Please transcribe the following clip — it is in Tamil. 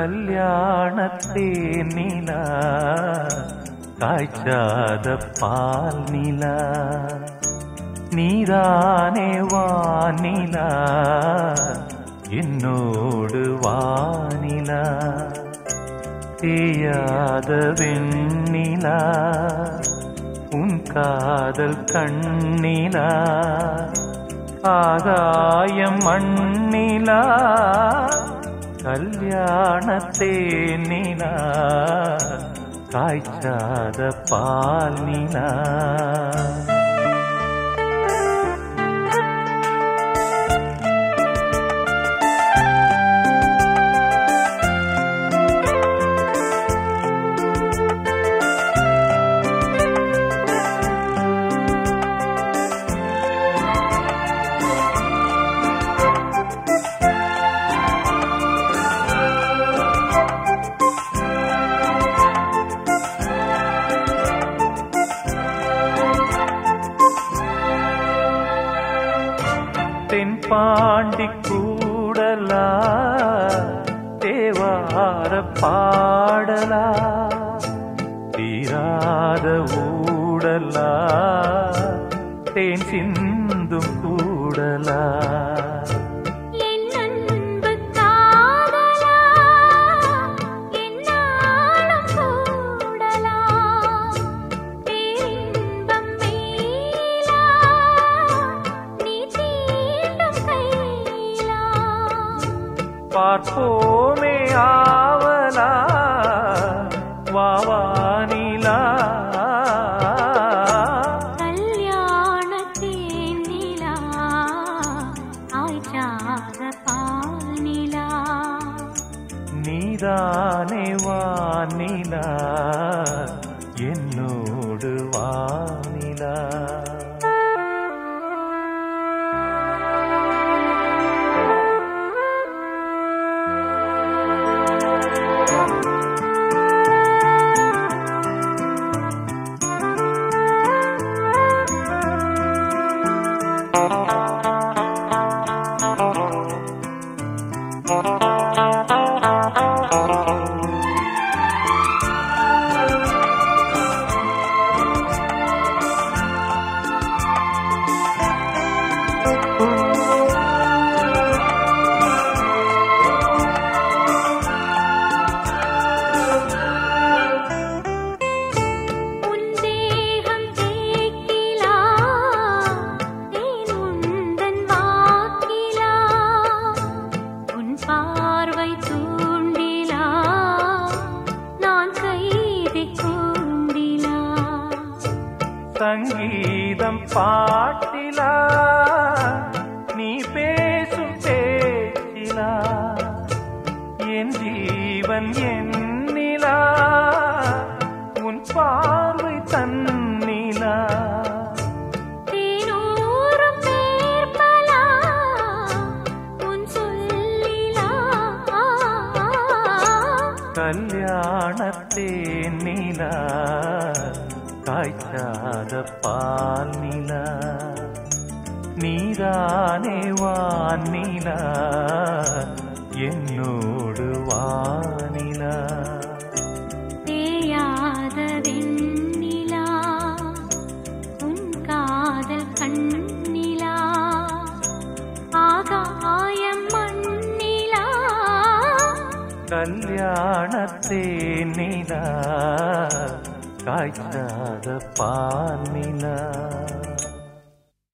கல்யாணத்தே நிலா காய்ச்சாத பால் நிலா நீதானே வானிலா என்னோடு வானிலா தேயாத வெண்ணிலா உன் காதல் கண்ணிலா ஆகாயம் மண்ணிலா கல்யாணத்தே நிலா காய்ச்சாத பால் நிலா தென்பாண்டி கூடலா தேவார பாடலா தீராத ஊடலா தேன் சிந்தும் கூடலா என் அன்பு காதலா என்னாலும் கூடலா பேரின்பம் மேலா நீ தீண்டும் கையிலா பார்ப்போமே ஆவலா வாவானிலா கல்யாணத்தேன் நிலா ஆய்ச்சாத பானிலா நீதானே வானிலா என்னோடு வானிலா உன் தேகம் தேக்கிலா தேன் உந்தன் வாக்கிலா உன் பார்வை தூண்டிலா நான் கைதி கூண்டிலா சங்கீதம் பாட்டிலா நீ பேசும் பேச்சிலா என் ஜீவன் எண்ணிலா உன் பார்வை தன்னிலா தேனூரும் பேர்பலா உன் சொல்லிலா கல்யாணத்தே நிலா காய்ச்சாத பால் நிலா நீதானே வானிலா என்னோடு வானிலா தேயாத வெண்ணிலா உன் காதல் கண்ணிலா ஆகாயம் மண்ணிலா கல்யாணத்தே நிலா காய்ச்சாத பால் நிலா